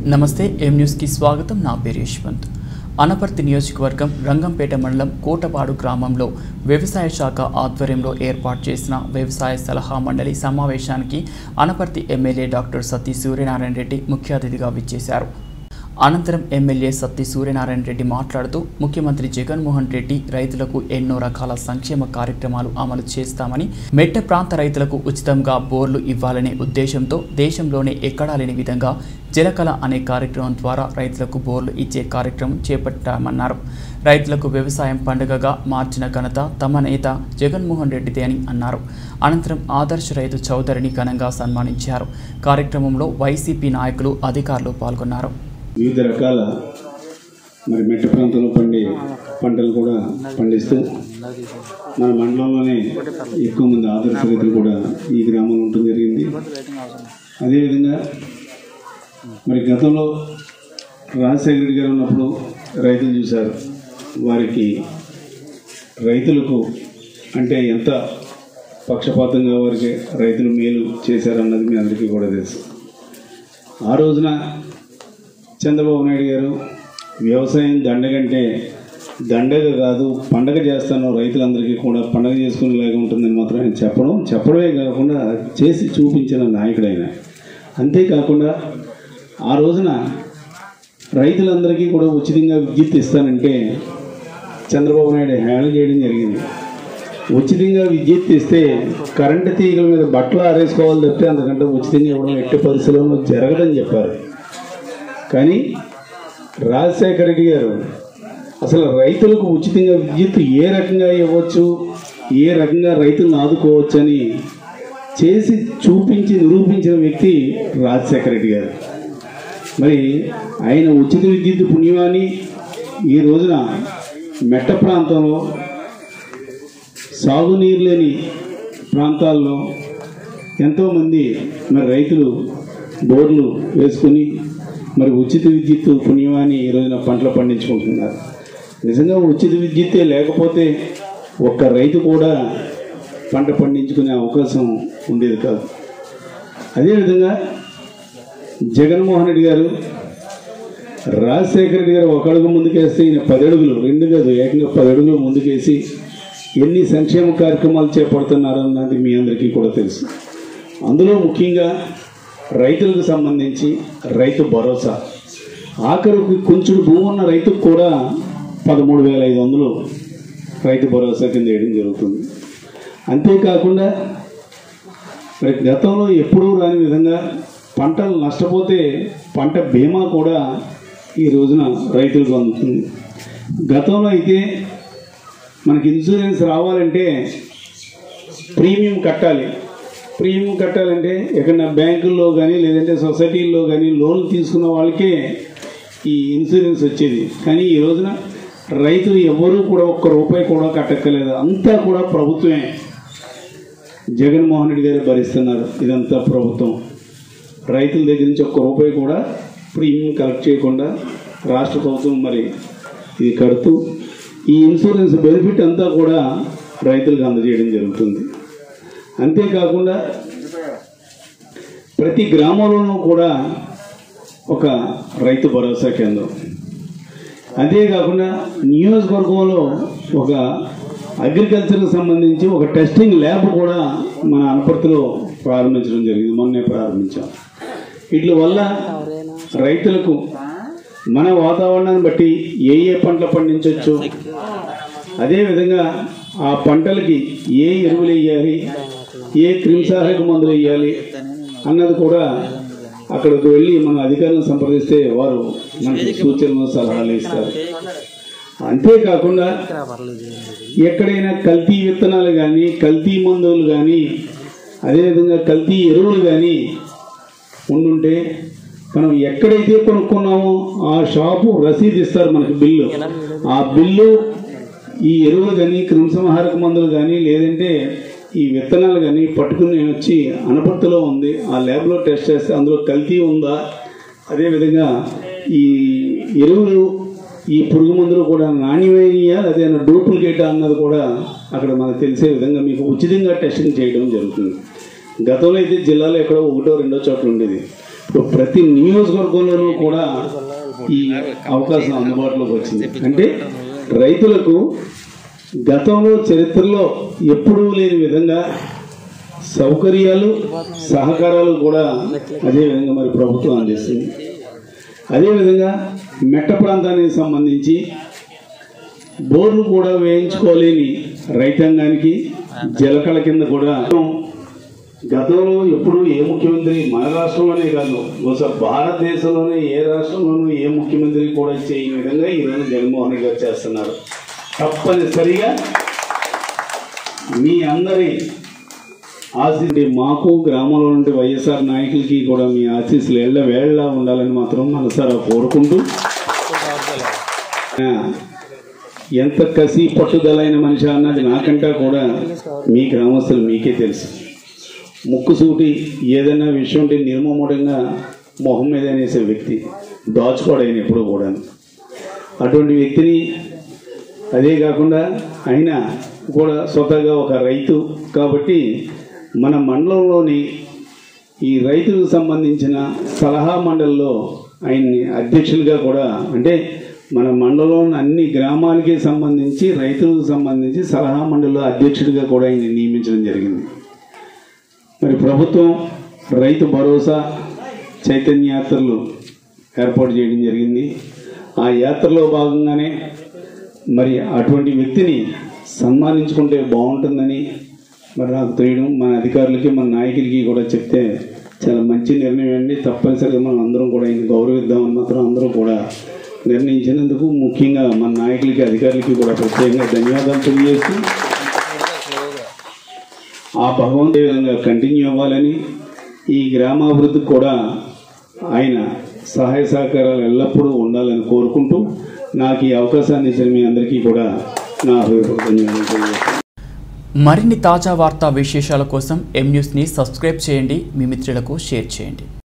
నమస్తే ఎం న్యూస్కి స్వాగతం నా పేరు యశ్వంత్ అనపర్తి నియోజకవర్గం రంగంపేట మండలం కోటపాడు గ్రామంలో వ్యవసాయ శాఖ ఆధ్వర్యంలో ఏర్పాటు చేసిన వ్యవసాయ సలహా మండలి సమావేశానికి అనపర్తి ఎమ్మెల్యే డాక్టర్ సతీ సూర్యనారాయణ రెడ్డి ముఖ్య అతిథిగా విచ్చేశారు అనంతరం ఎమ్మెల్యే సత్తి సూర్యనారాయణ రెడ్డి మాట్లాడుతూ ముఖ్యమంత్రి జగన్మోహన్ రెడ్డి రైతులకు ఎన్నో రకాల సంక్షేమ కార్యక్రమాలు అమలు చేస్తామని మెట్ట ప్రాంత రైతులకు ఉచితంగా బోర్లు ఇవ్వాలనే ఉద్దేశంతో దేశంలోనే ఎక్కడా లేని విధంగా జలకళ అనే కార్యక్రమం ద్వారా రైతులకు బోర్లు ఇచ్చే కార్యక్రమం చేపట్టామన్నారు రైతులకు వ్యవసాయం పండుగగా మార్చిన ఘనత తమ నేత జగన్మోహన్ రెడ్డిదే అని అన్నారు అనంతరం ఆదర్శ రైతు చౌదరిని ఘనంగా సన్మానించారు కార్యక్రమంలో వైసీపీ నాయకులు అధికారులు పాల్గొన్నారు వివిధ రకాల మరి మెట్ట ప్రాంతంలో పండే పంటలు కూడా పండిస్తూ మన మండలంలోనే ఎక్కువ మంది ఆదర్శ రైతులు కూడా ఈ గ్రామంలో ఉండటం జరిగింది అదేవిధంగా మరి గతంలో రాజశేఖర రెడ్డి గారు ఉన్నప్పుడు రైతులు చూశారు వారికి రైతులకు అంటే ఎంత పక్షపాతంగా వారికి రైతులు మేలు చేశారన్నది మీ అందరికీ కూడా తెలుసు ఆ రోజున చంద్రబాబు నాయుడు గారు వ్యవసాయం దండగంటే దండగ కాదు పండగ చేస్తాను రైతులందరికీ కూడా పండగ చేసుకునేలాగా ఉంటుందని మాత్రం ఆయన చెప్పడం చెప్పడమే కాకుండా చేసి చూపించిన నాయకుడు ఆయన అంతేకాకుండా ఆ రోజున రైతులందరికీ కూడా ఉచితంగా విద్యుత్ ఇస్తానంటే చంద్రబాబు నాయుడు హ్యాండిల్ చేయడం జరిగింది ఉచితంగా విద్యుత్ ఇస్తే కరెంటు తీగల మీద బట్టలు ఆరేసుకోవాలి తప్పితే అంతకంటే ఉచితంగా ఇవ్వడం ఎట్టి పరిస్థితుల్లో జరగదని చెప్పారు కానీ రాజశేఖర రెడ్డి గారు అసలు రైతులకు ఉచితంగా విద్యుత్ ఏ రకంగా ఇవ్వచ్చు ఏ రకంగా రైతులను ఆదుకోవచ్చు అని చేసి చూపించి నిరూపించిన వ్యక్తి రాజశేఖర రెడ్డి గారు మరి ఆయన ఉచిత విద్యుత్ పుణ్యమాని ఈ రోజున మెట్ట ప్రాంతంలో సాగునీరు లేని ప్రాంతాల్లో ఎంతోమంది మరి రైతులు బోర్లు వేసుకుని మరి ఉచిత విద్యుత్ పుణ్యమాని ఈ రోజున పంటలు పండించుకుంటున్నారు నిజంగా ఉచిత విద్యుత్తే లేకపోతే ఒక్క రైతు కూడా పంట పండించుకునే అవకాశం ఉండేది కాదు అదేవిధంగా జగన్మోహన్ రెడ్డి గారు రాజశేఖర రెడ్డి గారు ఒక అడుగు ముందుకేస్తే ఈయన పది అడుగులు రెండు కాదు ఏకంగా పది అడుగులు ముందుకేసి ఎన్ని సంక్షేమ కార్యక్రమాలు చేపడుతున్నారన్నది మీ అందరికీ కూడా తెలుసు అందులో ముఖ్యంగా రైతులకు సంబంధించి రైతు భరోసా ఆఖరికి కొంచెం భూమి ఉన్న రైతుకు కూడా పదమూడు వేల ఐదు వందలు రైతు భరోసా కింద వేయడం జరుగుతుంది అంతేకాకుండా మరి గతంలో ఎప్పుడూ రాని విధంగా పంటలు నష్టపోతే పంట బీమా కూడా ఈ రోజున రైతులకు అందుతుంది గతంలో అయితే మనకి ఇన్సూరెన్స్ రావాలంటే ప్రీమియం కట్టాలి ప్రీమియం కట్టాలంటే ఎక్కడన్నా బ్యాంకుల్లో కానీ లేదంటే సొసైటీల్లో కానీ లోన్ తీసుకున్న వాళ్ళకే ఈ ఇన్సూరెన్స్ వచ్చేది కానీ ఈ రోజున రైతులు ఎవరూ కూడా ఒక్క రూపాయి కూడా కట్టక్కలేదు అంతా కూడా ప్రభుత్వమే జగన్మోహన్ రెడ్డి గారు భరిస్తున్నారు ఇదంతా ప్రభుత్వం రైతుల దగ్గర నుంచి ఒక్క రూపాయి కూడా ప్రీమియం కలెక్ట్ చేయకుండా రాష్ట్ర ప్రభుత్వం మరి ఇది కడుతూ ఈ ఇన్సూరెన్స్ బెనిఫిట్ అంతా కూడా రైతులకు అందజేయడం జరుగుతుంది అంతేకాకుండా ప్రతి గ్రామంలోనూ కూడా ఒక రైతు భరోసా కేంద్రం అంతేకాకుండా నియోజకవర్గంలో ఒక అగ్రికల్చర్కి సంబంధించి ఒక టెస్టింగ్ ల్యాబ్ కూడా మన అనపర్తిలో ప్రారంభించడం జరిగింది మొన్నే ప్రారంభించాం వీటి వల్ల రైతులకు మన వాతావరణాన్ని బట్టి ఏ ఏ పంటలు పండించవచ్చు అదేవిధంగా ఆ పంటలకి ఏ ఎరువులు వేయాలి ఏ క్రిమిసారక మందులు వేయాలి అన్నది కూడా అక్కడికి వెళ్ళి మన అధికారులను సంప్రదిస్తే వారు మనకి సూచనలు సలహాలు ఇస్తారు అంతేకాకుండా ఎక్కడైనా కల్తీ విత్తనాలు కానీ కల్తీ మందులు కానీ అదేవిధంగా కల్తీ ఎరువులు కానీ ఉండుంటే మనం ఎక్కడైతే కొనుక్కున్నామో ఆ షాపు రసీదు ఇస్తారు మనకి బిల్లు ఆ బిల్లు ఈ ఎరువులు కానీ క్రిమిసంహారక మందులు కానీ లేదంటే ఈ విత్తనాలు కానీ పట్టుకుని నేను వచ్చి అనపర్తిలో ఉంది ఆ ల్యాబ్లో టెస్ట్ చేస్తే అందులో కల్తీ ఉందా అదేవిధంగా ఈ ఎరువులు ఈ పురుగు మందులు కూడా నాణ్యమైనయా అదే డూప్లికేట్ అన్నది కూడా అక్కడ మనకు తెలిసే విధంగా మీకు ఉచితంగా టెస్టింగ్ చేయడం జరుగుతుంది గతంలో అయితే జిల్లాలో ఎక్కడో ఒకటో రెండో చోట్ల ఉండేది ఇప్పుడు ప్రతి నియోజకవర్గంలోనూ కూడా ఈ అవకాశం అందుబాటులోకి వచ్చింది అంటే రైతులకు గతంలో చరిత్రలో ఎప్పుడూ లేని విధంగా సౌకర్యాలు సహకారాలు కూడా అదే విధంగా మరి ప్రభుత్వం అందిస్తుంది అదేవిధంగా మెట్ట ప్రాంతానికి సంబంధించి బోర్లు కూడా వేయించుకోలేని రైతాంగానికి జలకళ కింద కూడా గతంలో ఎప్పుడు ఏ ముఖ్యమంత్రి మన రాష్ట్రంలోనే కాదు బహుశా భారతదేశంలోనే ఏ రాష్ట్రంలోనూ ఏ ముఖ్యమంత్రి కూడా చేయని విధంగా ఈరోజు జగన్మోహన్ రెడ్డి గారు చేస్తున్నారు తప్పనిసరిగా మీ అందరి ఆశీస్సు మాకు గ్రామంలో నుండి వైఎస్ఆర్ నాయకులకి కూడా మీ ఆశీస్సులు ఎళ్ళ వేళ్ళ ఉండాలని మాత్రం మనసారా కోరుకుంటూ ఆ, ఎంత కసి పట్టుదలైన మనిషి అన్నది నాకంటా కూడా మీ గ్రామస్తులు మీకే తెలుసు ముక్కుసూటి ఏదైనా విషయం ఉంటే నిర్మముడంగా మొహం మీద అనేసే వ్యక్తి దాచుకోడైన ఎప్పుడు కూడా అటువంటి వ్యక్తిని అదే కాకుండా ఆయన కూడా స్వతహాగా ఒక రైతు కాబట్టి మన మండలంలోని ఈ రైతులకు సంబంధించిన సలహా మండలిలో ఆయన్ని అధ్యక్షులుగా కూడా అంటే మన మండలంలోని అన్ని గ్రామాలకి సంబంధించి రైతులకు సంబంధించి సలహా మండలిలో అధ్యక్షుడిగా కూడా ఆయన్ని నియమించడం జరిగింది మరి ప్రభుత్వం రైతు భరోసా చైతన్య యాత్రలు ఏర్పాటు చేయడం జరిగింది ఆ యాత్రలో భాగంగానే మరి అటువంటి వ్యక్తిని సన్మానించుకుంటే బాగుంటుందని మరి నాకు తెలియడం మన అధికారులకి మన నాయకులకి కూడా చెప్తే చాలా మంచి నిర్ణయం అండి తప్పనిసరిగా మనం అందరం కూడా ఆయన గౌరవిద్దామని మాత్రం అందరూ కూడా నిర్ణయించినందుకు ముఖ్యంగా మన నాయకులకి అధికారులకి కూడా ప్రత్యేకంగా ధన్యవాదాలు తెలియజేస్తూ ఆ భగవంతు విధంగా కంటిన్యూ అవ్వాలని ఈ గ్రామాభివృద్ధికి కూడా ఆయన సహాయ సహకారాలు ఎల్లప్పుడూ ఉండాలని కోరుకుంటూ నాకు ఈ అవకాశాన్ని ఇచ్చిన మీ అందరికీ కూడా నా హృదయపూర్వక ధన్యవాదాలు తెలియజేస్తున్నాను. మరిన్ని తాజా వార్తా విశేషాల కోసం ఎం న్యూస్ని సబ్స్క్రైబ్ చేయండి మీ మిత్రులకు షేర్ చేయండి